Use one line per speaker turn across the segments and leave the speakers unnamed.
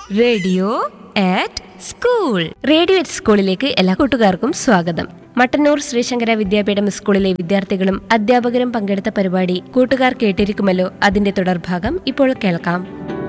Radio at school
radio at സ്കൂളിലേക്ക് എല്ലാ കൂട്ടുകാർക്കും സ്വാഗതം മട്ടന്നൂർ ശ്രീശങ്കര വിദ്യാപീഠം സ്കൂളിലെ വിദ്യാർത്ഥികളും അധ്യാപകരും പങ്കെടുത്ത പരിപാടി കൂട്ടുകാർ കേട്ടിരിക്കുമല്ലോ അതിന്റെ തുടർഭാഗം ഇപ്പോൾ കേൾക്കാം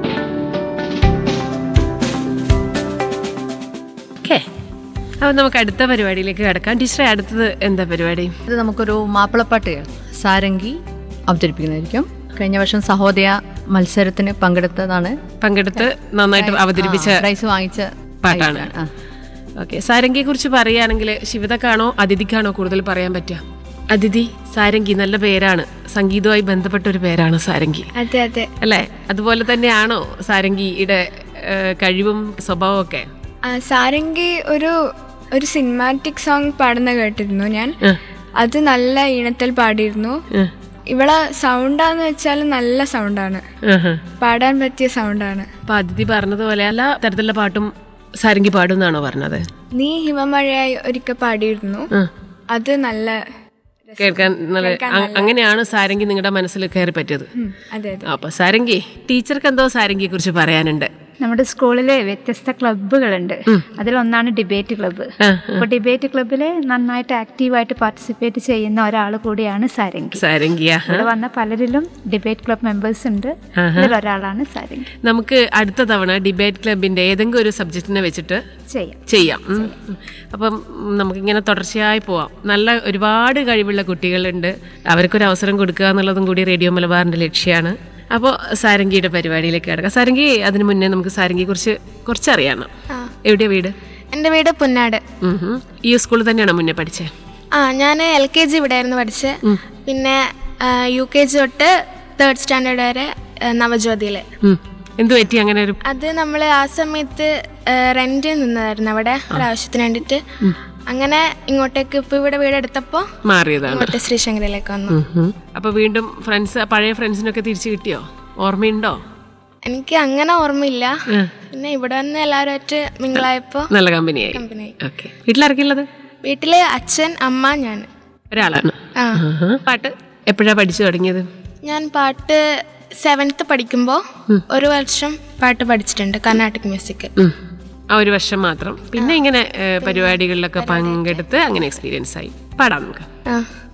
ഓക്കെ അപ്പോൾ നമുക്ക് അടുത്ത പരിപാടിയിലേക്ക് കിടക്കാം ടീച്ചറെ അടുത്തത് എന്താ പരിപാടി
ഇത് നമുക്കൊരു മാപ്പിളപ്പാട്ട് സാരംഗി അവതരിപ്പിക്കുന്നതായിരിക്കും കഴിഞ്ഞ വർഷം സഹോദയ മത്സരത്തിന് പങ്കെടുത്തതാണ്
പങ്കെടുത്ത് നന്നായിട്ട് അവതരിപ്പിച്ച
ആ, പ്രൈസ് വാങ്ങിച്ച
പാട്ടാണ്
ആ.
ഓക്കെ സാരംഗിയെ കുറിച്ച് പറയുകയാണെങ്കിൽ ശിവതക്കാണോ അതിഥിക്കാണോ കൂടുതൽ പറയാൻ പറ്റുക അതിഥി സാരംഗി നല്ല പേരാണ് സംഗീതവുമായി ബന്ധപ്പെട്ട ഒരു പേരാണ് സാരംഗി
അതെ അതെ
അല്ലേ അതുപോലെ തന്നെയാണോ സാരംഗിയുടെ ഏഹ്, കഴിവും സ്വഭാവവും ഒക്കെ
ആ, സാരംഗി ഒരു ഒരു സിനിമാറ്റിക് സോങ് പാടുന്ന കേട്ടിരുന്നു ഞാൻ അത് നല്ല ഈണത്തിൽ പാടിയിരുന്നു ഇവളെ സൗണ്ടാന്ന് വെച്ചാൽ നല്ല സൗണ്ടാണ്
ആഹാ.
പാടാൻ പറ്റിയ സൗണ്ടാണ്
അപ്പൊ അതിഥി പറഞ്ഞതുപോലെ എല്ലാ തരത്തിലുള്ള പാട്ടും സാരംഗി പാടും എന്നാണോ പറഞ്ഞത്
നീ ഹിമമഴയായി ഒരിക്കൽ പാടിയിരുന്നു അത് നല്ല
കേൾക്കാൻ നല്ല അ- അങ്ങനെയാണ് സാരംഗി നിങ്ങളുടെ മനസ്സിൽ കയറി പറ്റിയത്
ഉം, അതെ അതെ
അപ്പൊ സാരംഗി ടീച്ചർക്ക് എന്തോ സാരംഗിയെ കുറിച്ച് പറയാനുണ്ട്
നമ്മുടെ സ്കൂളിലെ വ്യത്യസ്ത ക്ലബ്ബുകളുണ്ട് അതിലൊന്നാണ് ഡിബേറ്റ് ക്ലബ്ബ് അപ്പോൾ ഡിബേറ്റ് ക്ലബ്ബിൽ നന്നായിട്ട് ആക്റ്റീവായിട്ട് പാർട്ടിസിപ്പേറ്റ് ചെയ്യുന്ന ഒരാൾ കൂടിയാണ് സാരംഗി
സാരംഗിയ
ഇവിടെ വന്ന പലരിലും ഡിബേറ്റ് ക്ലബ് മെമ്പേഴ്സ് ഉണ്ട് ഇതിലൊരാളാണ് സാരംഗി
നമുക്ക് അടുത്ത തവണ ഡിബേറ്റ് ക്ലബിന്റെ ഏതെങ്കിലും ഒരു സബ്ജക്റ്റിനെ വെച്ചിട്ട്
ചെയ്യാം
ചെയ്യാം ഉം. അപ്പം ഉം, നമുക്കിങ്ങനെ തുടർച്ചയായി പോവാം നല്ല ഒരുപാട് കഴിവുള്ള കുട്ടികളുണ്ട് അവർക്കൊരു അവസരം കൊടുക്കുക എന്നുള്ളതും കൂടി റേഡിയോ മലബാറിന്റെ ലക്ഷ്യമാണ് അപ്പോൾ സാരംഗിയുടെ പരിപാടിയിലേക്ക് കിടക്കാം സാരംഗി അതിന് മുന്നേ നമുക്ക് സാരംഗിയെ കുറിച്ച് കുറച്ചറിയണം എവിടെയാ വീട്
എൻ്റെ വീട് പുന്നാട്
ഉം ഹും. ഈ സ്കൂളിൽ തന്നെയാണോ മുന്നേ പഠിച്ചേ
ആ ഞാൻ എൽ കെ ജി ഇവിടെ ആയിരുന്നു പഠിച്ചത് പിന്നെ യു കെ ജി തൊട്ട് തേർഡ് സ്റ്റാൻഡേർഡ് വരെ ആ, നവജ്യോതിയിൽ
ഉം. എന്ത് പറ്റി അങ്ങനെ ഒരു
അത് നമ്മൾ ആ സമയത്ത് റെന്റ് നിന്നതായിരുന്നു അവിടെ ഒരാവശ്യത്തിന് വേണ്ടിയിട്ട് അങ്ങനെ ഇങ്ങോട്ടേക്ക് ഇപ്പൊ ഇവിടെ വീട് എടുത്തപ്പോൾ
മാറിയതാണ്
ഇങ്ങോട്ട് ശ്രീശങ്കരയിലേക്ക് വന്നു
ഉം ഹും. അപ്പൊ വീണ്ടും ഫ്രണ്ട്സ് പഴയ ഫ്രണ്ട്സിനൊക്കെ തിരിച്ചു കിട്ടിയോ ഓർമ്മയുണ്ടോ
എനിക്ക് അങ്ങനെ ഓർമ്മയില്ല പിന്നെ ഇവിടെ വന്ന് എല്ലാവരുമായിട്ട് മിങ്കിളായപ്പോൾ
നല്ല കമ്പനിയായി
കമ്പനിയായി
ഓക്കെ വീട്ടിലിറക്കിയുള്ളത്
വീട്ടില് അച്ഛൻ അമ്മ ഞാൻ
ഒരാളാണ്
ആ
ആഹാ. പാട്ട് എപ്പോഴാ പഠിച്ചു തുടങ്ങിയത്
ഞാൻ പാട്ട് സെവൻത്ത് പഠിക്കുമ്പോൾ ഒരു വർഷം പാട്ട് പഠിച്ചിട്ടുണ്ട് കർണാട്ടിക് മ്യൂസിക്
ഉം. ആ ഒരു വർഷം മാത്രം പിന്നെ ഇങ്ങനെ ഏ, പരിപാടികളിലൊക്കെ പങ്കെടുത്ത് അങ്ങനെ എക്സ്പീരിയൻസ് ആയി പാടാം നമുക്ക്
ആ